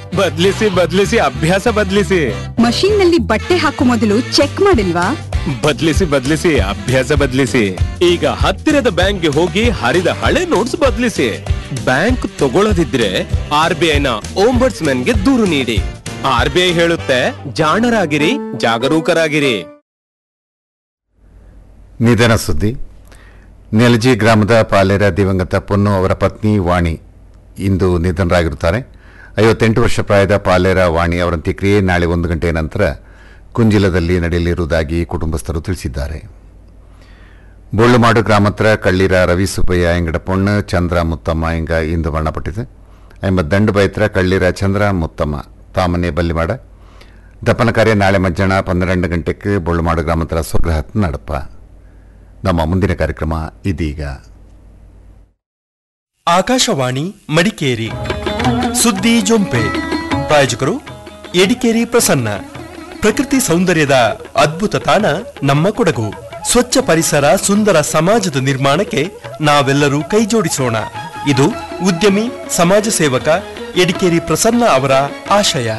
ಬದ್ಲಿಸಿ ಬದ್ಲಿಸಿ ಅಭ್ಯಾಸ ಬದ್ಲಿಸಿ ಮಷೀನ್ ನಲ್ಲಿ ಬಟ್ಟೆ ಹಾಕೋ ಮೊದಲು ಚೆಕ್ ಮಾಡಿಲ್ವಾ ಬದ್ಲಿಸಿ ಬದ್ಲಿಸಿ ಅಭ್ಯಾಸ ಬದ್ಲಿಸಿ ಈಗ ಹತ್ತಿರದ ಬ್ಯಾಂಕ್ಗೆ ಹೋಗಿ ಹರಿದ ಹಳೆ ನೋಟ್ಸ್ ಬದ್ಲಿಸಿ ಬ್ಯಾಂಕ್ ತಗೊಳ್ಳದಿದ್ರೆ ಆರ್ ಬಿ ಐನ ಗೆ ದೂರು ನೀಡಿ ಆರ್ ಬಿ ಐ ಹೇಳುತ್ತೆ ಜಾಣರಾಗಿರಿ ಜಾಗರೂಕರಾಗಿರಿ ನಿಧನ ಸುದ್ದಿ ನೆಲಜಿ ಗ್ರಾಮದ ಪಾಲೇರ ದಿವಂಗತ ಪೊನ್ನು ಅವರ ಪತ್ನಿ ವಾಣಿ ಇಂದು ನಿಧನರಾಗಿರುತ್ತಾರೆ ಐವತ್ತೆಂಟು ವರ್ಷ ಪ್ರಾಯದ ಪಾಲೇರ ವಾಣಿ ಅವರ ಅಂತ್ಯಕ್ರಿಯೆ ನಾಳೆ ಒಂದು ಗಂಟೆಯ ನಂತರ ಕುಂಜಿಲದಲ್ಲಿ ನಡೆಯಲಿರುವುದಾಗಿ ಕುಟುಂಬಸ್ಥರು ತಿಳಿಸಿದ್ದಾರೆ ಬೊಳ್ಳುಮಾಡು ಗ್ರಾಮತ್ರ ಕಳ್ಳೀರ ರವಿ ಸುಬ್ಬಯ್ಯ ಎಂಗಡ ಪೊಣ್ಣು ಚಂದ್ರ ಮುತ್ತಮ್ಮ ಎಂಗ ಇಂದು ಮರಣಪಟ್ಟಿದೆ ಎಂಬ ದಂಡು ಬೈತ್ರ ಕಳ್ಳೀರ ಚಂದ್ರ ಮುತ್ತಮ್ಮ ತಾಮನೆ ಬಲ್ಲಿಮಾಡ ದಪ್ಪನ ಕಾರ್ಯ ನಾಳೆ ಮಧ್ಯಾಹ್ನ ಪನ್ನೆರಡು ಗಂಟೆಗೆ ಬೊಳ್ಳುಮಾಡು ಗ್ರಾಮತ್ರ ಸ್ವಗೃಹತ್ ನಡಪ ನಮ್ಮ ಮುಂದಿನ ಕಾರ್ಯಕ್ರಮ ಇದೀಗ ಆಕಾಶವಾಣಿ ಮಡಿಕೇರಿ ಸುದ್ದಿ ಜೊಂಪೆ ಪ್ರಾಯೋಜಕರು ಎಡಿಕೇರಿ ಪ್ರಸನ್ನ ಪ್ರಕೃತಿ ಸೌಂದರ್ಯದ ಅದ್ಭುತ ತಾಣ ನಮ್ಮ ಕೊಡಗು ಸ್ವಚ್ಛ ಪರಿಸರ ಸುಂದರ ಸಮಾಜದ ನಿರ್ಮಾಣಕ್ಕೆ ನಾವೆಲ್ಲರೂ ಕೈಜೋಡಿಸೋಣ ಇದು ಉದ್ಯಮಿ ಸಮಾಜ ಸೇವಕ ಎಡಿಕೇರಿ ಪ್ರಸನ್ನ ಅವರ ಆಶಯ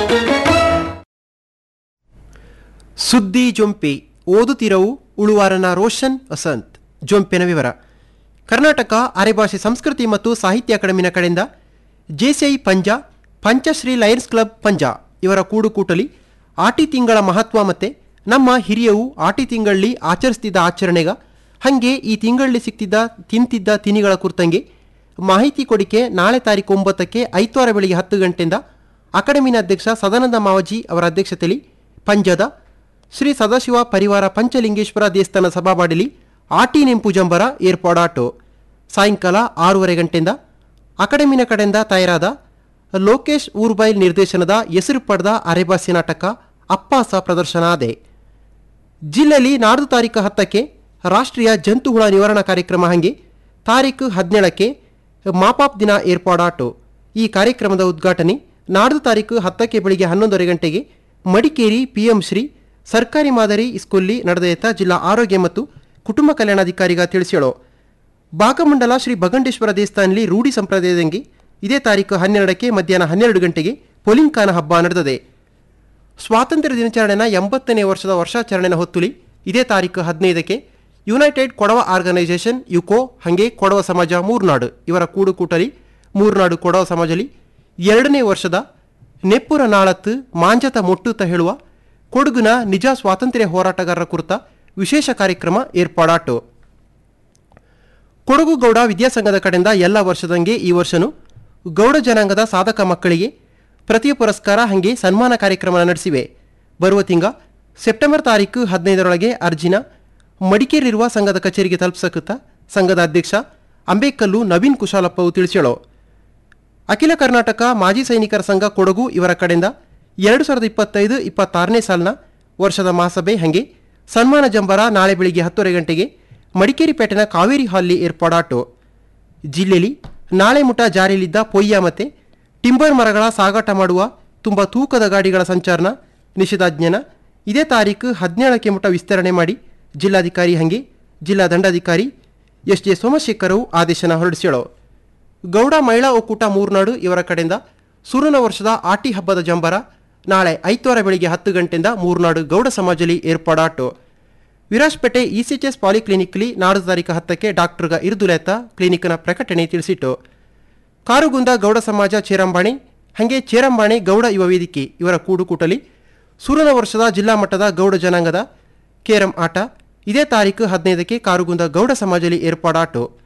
ಸುದ್ದಿ ಜೊಂಪೆ ಓದುತ್ತಿರವು ಉಳುವಾರನ ರೋಷನ್ ವಸಂತ್ ಜೊಂಪಿನ ವಿವರ ಕರ್ನಾಟಕ ಅರೆಭಾಷೆ ಸಂಸ್ಕೃತಿ ಮತ್ತು ಸಾಹಿತ್ಯ ಅಕಾಡೆಮಿನ ಕಡೆಯಿಂದ JCI Panja Panchashree lions club Panja ಇವರ ಕೂಡುಕೂಟಲಿ ಆಟಿ ತಿಂಗಳ ಮಹತ್ವ ಮತ್ತೆ ನಮ್ಮ ಹಿರಿಯವು ಆಟಿ ತಿಂಗಳಲ್ಲಿ ಆಚರಿಸ್ತಿದ್ದ ಆಚರಣೆಗ ಹಂಗೆ ಈ ತಿಂಗಳಲ್ಲಿ ಸಿಗ್ತಿದ್ದ ತಿಂತಿದ್ದ ತಿನಿಗಳ ಕುರ್ತಂಗೆ ಮಾಹಿತಿ ಕೊಡಿಕೆ ನಾಳೆ ತಾರೀಕು ಒಂಬತ್ತಕ್ಕೆ ಐತವಾರ ಬೆಳಿಗ್ಗೆ ಹತ್ತು ಗಂಟೆಯಿಂದ ಅಕಾಡೆಮಿನ ಅಧ್ಯಕ್ಷ ಸದಾನಂದ ಮಾವಜಿ ಅವರ ಅಧ್ಯಕ್ಷತೆಯಲ್ಲಿ ಪಂಜದ ಶ್ರೀ ಸದಾಶಿವ ಪರಿವಾರ ಪಂಚಲಿಂಗೇಶ್ವರ ದೇವಸ್ಥಾನ ಸಭಾಬಾಡಿಲಿ ಆಟಿ ನೆಂಪು ಜಂಬರ ಏರ್ಪಾಡಾಟು ಸಾಯಂಕಾಲ ಆರೂವರೆ ಗಂಟೆಯಿಂದ ಅಕಾಡೆಮಿನ ಕಡೆಯಿಂದ ತಯಾರಾದ ಲೋಕೇಶ್ ಊರ್ಬೈಲ್ ನಿರ್ದೇಶನದ ಹೆಸರು ಪಡೆದ ಅರೆಬಾಸಿ ನಾಟಕ ಅಪ್ಪಾಸ ಪ್ರದರ್ಶನ ಆದೆ ಜಿಲ್ಲೆಯಲ್ಲಿ ನಾಡ್ದು ತಾರೀಕು ಹತ್ತಕ್ಕೆ ರಾಷ್ಟ್ರೀಯ ಜಂತುಹುಳ ನಿವಾರಣಾ ಕಾರ್ಯಕ್ರಮ ಹಂಗೆ ತಾರೀಕು ಹದಿನೇಳಕ್ಕೆ ಮಾಪಾಪ್ ದಿನ ಏರ್ಪಾಡಾಟು ಈ ಕಾರ್ಯಕ್ರಮದ ಉದ್ಘಾಟನೆ ನಾಡ್ದು ತಾರೀಕು ಹತ್ತಕ್ಕೆ ಬೆಳಿಗ್ಗೆ ಹನ್ನೊಂದರ ಗಂಟೆಗೆ ಮಡಿಕೇರಿ ಪಿಎಂ ಶ್ರೀ ಸರ್ಕಾರಿ ಮಾದರಿ ಸ್ಕೂಲ್ಲಿ ನಡೆದಯತ ಜಿಲ್ಲಾ ಆರೋಗ್ಯ ಮತ್ತು ಕುಟುಂಬ ಕಲ್ಯಾಣಾಧಿಕಾರಿಗ ತಿಳಿಸ್ಯಾಳೋ ಭಾಗಮಂಡಲ ಶ್ರೀ ಭಗಂಡೇಶ್ವರ ದೇವಸ್ಥಾನದಲ್ಲಿ ರೂಢಿ ಸಂಪ್ರದಾಯದಂಗೆ ಇದೇ ತಾರೀಕು ಹನ್ನೆರಡಕ್ಕೆ ಮಧ್ಯಾಹ್ನ ಹನ್ನೆರಡು ಗಂಟೆಗೆ ಪೊಲಿಂಕಾನ ಹಬ್ಬ ನಡೆದದೆ ಸ್ವಾತಂತ್ರ್ಯ ದಿನಾಚರಣೆನ ಎಂಬತ್ತನೇ ವರ್ಷದ ವರ್ಷಾಚರಣೆನ ಹೊತ್ತುಲಿ ಇದೇ ತಾರೀಕು ಹದಿನೈದಕ್ಕೆ ಯುನೈಟೆಡ್ ಕೊಡವ ಆರ್ಗನೈಸೇಷನ್ ಯುಕೋ ಹಂಗೆ ಕೊಡವ ಸಮಾಜ ಮೂರ್ನಾಡು ಇವರ ಕೂಡುಕೂಟಲಿ ಮೂರ್ನಾಡು ಕೊಡವ ಸಮಾಜಲಿ ಎರಡನೇ ವರ್ಷದ ನೆಪ್ಪುರ ನಾಳತ್ತು ಮಾಂಜತ ಮೊಟ್ಟುತ್ತ ಹೇಳುವ ಕೊಡಗಿನ ನಿಜ ಸ್ವಾತಂತ್ರ್ಯ ಹೋರಾಟಗಾರರ ಕುರಿತ ವಿಶೇಷ ಕಾರ್ಯಕ್ರಮ ಏರ್ಪಾಡಾಟು ಕೊಡಗು ಗೌಡ ವಿದ್ಯಾಸಂಘದ ಕಡೆಯಿಂದ ಎಲ್ಲ ವರ್ಷದಂಗೆ ಈ ವರ್ಷನೂ ಗೌಡ ಜನಾಂಗದ ಸಾಧಕ ಮಕ್ಕಳಿಗೆ ಪ್ರತಿ ಪುರಸ್ಕಾರ ಹಂಗೆ ಸನ್ಮಾನ ಕಾರ್ಯಕ್ರಮ ನಡೆಸಿವೆ ಬರುವ ತಿಂಗ ಸೆಪ್ಟೆಂಬರ್ ತಾರೀಕು ಹದಿನೈದರೊಳಗೆ ಅರ್ಜಿನ ಮಡಿಕೇರಿರುವ ಸಂಘದ ಕಚೇರಿಗೆ ತಲುಪಿಸಕುತ್ತ ಸಂಘದ ಅಧ್ಯಕ್ಷ ಅಂಬೇಕಲ್ಲು ನವೀನ್ ಕುಶಾಲಪ್ಪವು ತಿಳಿಸ್ಯಾಳೋ ಅಖಿಲ ಕರ್ನಾಟಕ ಮಾಜಿ ಸೈನಿಕರ ಸಂಘ ಕೊಡಗು ಇವರ ಕಡೆಯಿಂದ ಎರಡು ಸಾವಿರದ ಇಪ್ಪತ್ತೈದು ಇಪ್ಪತ್ತಾರನೇ ಸಾಲಿನ ವರ್ಷದ ಮಹಾಸಭೆ ಹಂಗೆ ಸನ್ಮಾನ ಜಂಬರ ನಾಳೆ ಬೆಳಿಗ್ಗೆ ಹತ್ತುವರೆ ಗಂಟೆಗೆ ಮಡಿಕೇರಿ ಪೇಟೆನ ಕಾವೇರಿ ಹಾಲ್ನಲ್ಲಿ ಏರ್ಪಾಡಾಟು ಜಿಲ್ಲೆಯಲ್ಲಿ ನಾಳೆ ಮುಟ ಜಾರಿಯಲ್ಲಿದ್ದ ಪೊಯ್ಯ ಮತ್ತೆ ಟಿಂಬರ್ ಮರಗಳ ಸಾಗಾಟ ಮಾಡುವ ತುಂಬ ತೂಕದ ಗಾಡಿಗಳ ಸಂಚಾರನ ನಿಷೇಧಾಜ್ಞೆನ ಇದೇ ತಾರೀಕು ಹದಿನೇಳಕ್ಕೆ ಮುಟ ವಿಸ್ತರಣೆ ಮಾಡಿ ಜಿಲ್ಲಾಧಿಕಾರಿ ಹಂಗೆ ಜಿಲ್ಲಾ ದಂಡಾಧಿಕಾರಿ ಎಸ್ ಜೆ ಸೋಮಶೇಖರವು ಆದೇಶನ ಹೊರಡಿಸ್ಯಾಳೋ ಗೌಡ ಮಹಿಳಾ ಒಕ್ಕೂಟ ಮೂರ್ನಾಡು ಇವರ ಕಡೆಯಿಂದ ಸುರನ ವರ್ಷದ ಆಟಿ ಹಬ್ಬದ ಜಂಬರ ನಾಳೆ ಐತವಾರ ಬೆಳಿಗ್ಗೆ ಹತ್ತು ಗಂಟೆಯಿಂದ ಮೂರ್ನಾಡು ಗೌಡ ಸಮಾಜಲಿ ಏರ್ಪಾಡಾಟು ವಿರಾಜ್ಪೇಟೆ ಇಸಿಎಚ್ಎಸ್ ಪಾಲಿಕ್ಲಿನಿಕ್ಲಿ ನಾಡು ತಾರೀಕು ಹತ್ತಕ್ಕೆ ಡಾಕ್ಟರ್ಗ ಇರ್ದುಲೆತ ಕ್ಲಿನಿಕ್ನ ಪ್ರಕಟಣೆ ತಿಳಿಸಿಟ್ಟು ಕಾರುಗುಂದ ಗೌಡ ಸಮಾಜ ಚೇರಂಬಾಣಿ ಹಾಗೆ ಚೇರಂಬಾಣಿ ಗೌಡ ಯುವ ವೇದಿಕೆ ಇವರ ಕೂಡುಕೂಟಲಿ ಸುರನ ವರ್ಷದ ಜಿಲ್ಲಾ ಮಟ್ಟದ ಗೌಡ ಜನಾಂಗದ ಕೇರಂ ಆಟ ಇದೇ ತಾರೀಕು ಹದಿನೈದಕ್ಕೆ ಕಾರುಗುಂದ ಗೌಡ ಸಮಾಜಲಿ ಏರ್ಪಾಡಾಟು